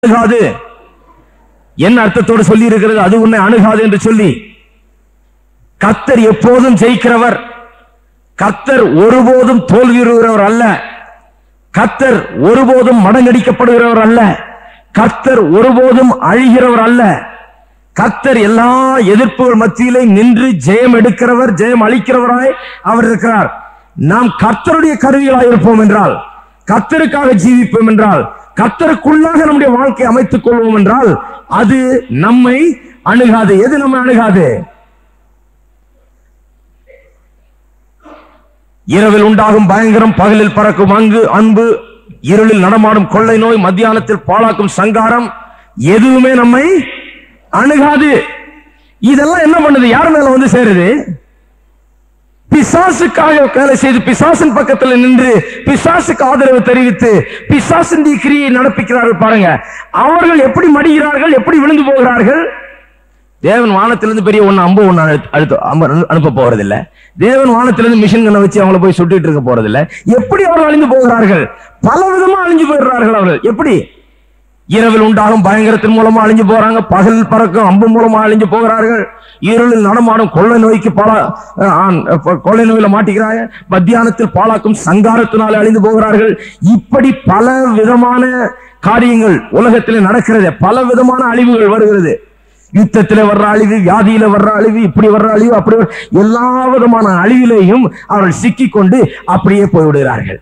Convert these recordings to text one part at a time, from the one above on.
அணுகாது என்ன அர்த்தத்தோடு சொல்லி இருக்கிறது அது உன்னை அணுகாது என்று சொல்லி கர்த்தர் எப்போதும் ஜெயிக்கிறவர் கர்த்தர் ஒருபோதும் தோல்வியுறுகிறவர் அல்ல கர்த்தர் ஒருபோதும் மடங்கடிக்கப்படுகிறவர் அல்ல கர்த்தர் ஒருபோதும் அழிகிறவர் அல்ல கர்த்தர் எல்லா எதிர்ப்புகள் மத்தியிலே நின்று ஜெயம் எடுக்கிறவர் ஜெயம் அளிக்கிறவராய் அவர் இருக்கிறார் நாம் கர்த்தருடைய கருவிகளாய் இருப்போம் என்றால் கர்த்தருக்காக ஜீவிப்போம் என்றால் கர்த்தருக்குள்ளாக நம்முடைய வாழ்க்கை அமைத்துக் கொள்வோம் என்றால் அது நம்மை அணுகாது எது நம்மை அணுகாது இரவில் உண்டாகும் பயங்கரம் பகலில் பறக்கும் அங்கு அன்பு இருளில் நடமாடும் கொள்ளை நோய் மத்தியானத்தில் பாழாக்கும் சங்காரம் எதுவுமே நம்மை அணுகாது இதெல்லாம் என்ன பண்ணுது யார் மேல வந்து சேருது பிசாசுக்காக வேலை செய்து பிசாசின் பக்கத்தில் நின்று பிசாசுக்கு ஆதரவு தெரிவித்து பிசாசின் கிரியை நடப்பிக்கிறார்கள் பாருங்க அவர்கள் எப்படி மடிகிறார்கள் எப்படி விழுந்து போகிறார்கள் தேவன் வானத்திலிருந்து பெரிய ஒண்ணு அம்பு ஒண்ணு அழுத்த- அழுத்த அம்பு அனுப்ப போறதில்ல தேவன் வானத்திலிருந்து மிஷின் கண்ணை வச்சு அவங்கள போய் சுட்டுட்டு இருக்க போறதில்ல எப்படி அவர்கள் அழிந்து போகிறார்கள் பல விதமா அழிஞ்சு போயிடுறார்கள் அவர்கள் எப்படி இரவில் உண்டாகும் பயங்கரத்தின் மூலமா அழிஞ்சு போறாங்க பகல் பறக்கும் அம்பு மூலமா அழிஞ்சு போகிறார்கள் இருளில் நடமாடும் கொள்ளை நோய்க்கு பல அஹ், ஆண், அஹ், கொள்ளை நோயில மாட்டிக்கிறாங்க மத்தியானத்தில் பாழாக்கும் சங்காரத்தினால அழிந்து போகிறார்கள் இப்படி பல விதமான காரியங்கள் உலகத்தில் நடக்கிறது பல விதமான அழிவுகள் வருகிறது யுத்தத்தில வர்ற அழிவு வியாதியில வர்ற அழிவு இப்படி வர்ற அழிவு அப்படி வர்ற- எல்லா விதமான அழிவிலையும் அவர்கள் சிக்கிக்கொண்டு அப்படியே போய்விடுகிறார்கள்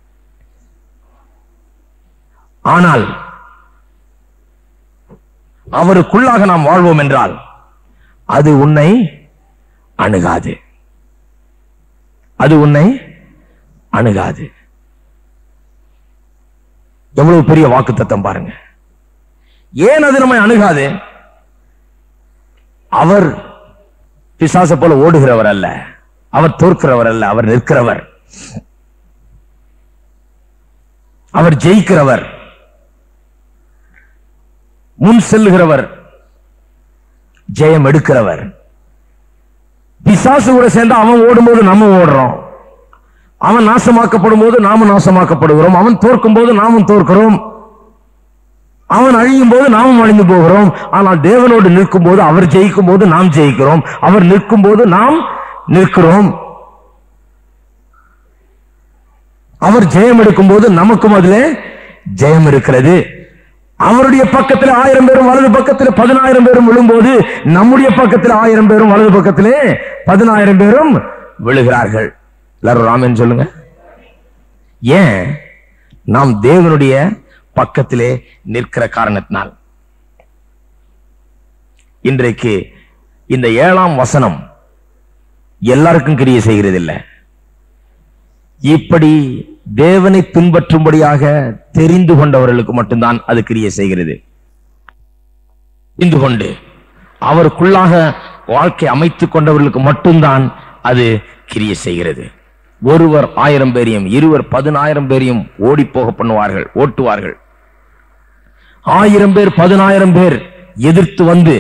ஆனால் அவருக்குள்ளாக நாம் வாழ்வோம் என்றால் அது உன்னை அணுகாது அது உன்னை அணுகாது எவ்வளவு பெரிய வாக்குத்தத்தம் பாருங்க ஏன் அது நம்மை அணுகாது அவர் பிசாச போல ஓடுகிறவர் அல்ல அவர் தோற்கிறவர் அல்ல அவர் நிற்கிறவர் அவர் ஜெயிக்கிறவர் முன் செல்லுகிறவர் ஜெயம் எடுக்கிறவர் பிசாசு கூட சேர்ந்து அவன் ஓடும்போது நம்ம ஓடுறோம் அவன் நாசமாக்கப்படும் போது நாம நாசமாக்கப்படுகிறோம் அவன் தோற்கும் போது நாமும் தோற்கிறோம் அவன் அழியும் போது நாமும் அழிந்து போகிறோம் ஆனால் தேவனோடு நிற்கும் போது அவர் ஜெயிக்கும் போது நாம் ஜெயிக்கிறோம் அவர் நிற்கும் போது நாம் நிற்கிறோம் அவர் ஜெயம் எடுக்கும் போது நமக்கும் அதிலே ஜெயம் இருக்கிறது அவருடைய பக்கத்தில் ஆயிரம் பேரும் வலது பக்கத்தில் பதினாயிரம் பேரும் விழும்போது நம்முடைய பக்கத்தில் ஆயிரம் பேரும் வலது பக்கத்திலே பதினாயிரம் பேரும் விழுகிறார்கள் எல்லாரும் ராமன் சொல்லுங்க ஏன் நாம் தேவனுடைய பக்கத்திலே நிற்கிற காரணத்தினால் இன்றைக்கு இந்த ஏழாம் வசனம் எல்லாருக்கும் கிரியை செய்கிறதில்லை இப்படி தேவனை பின்பற்றும்படியாக தெரிந்து கொண்டவர்களுக்கு மட்டும்தான் அது கிரியை செய்கிறது தெரிந்து கொண்டு அவருக்குள்ளாக வாழ்க்கை அமைத்துக் கொண்டவர்களுக்கு மட்டும்தான் அது கிரியை செய்கிறது ஒருவர் ஆயிரம் பேரையும் இருவர் பதினாயிரம் பேரையும் ஓடி போக பண்ணுவார்கள் ஓட்டுவார்கள் ஆயிரம் பேர் பதினாயிரம் பேர் எதிர்த்து வந்து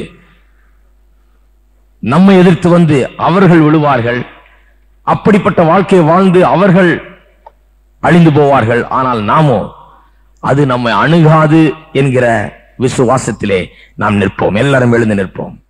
நம்மை எதிர்த்து வந்து அவர்கள் விழுவார்கள் அப்படிப்பட்ட வாழ்க்கையை வாழ்ந்து அவர்கள் அழிந்து போவார்கள் ஆனால் நாமோ அது நம்மை அணுகாது என்கிற விசுவாசத்திலே நாம் நிற்போம் எல்லாரும் எழுந்து நிற்போம்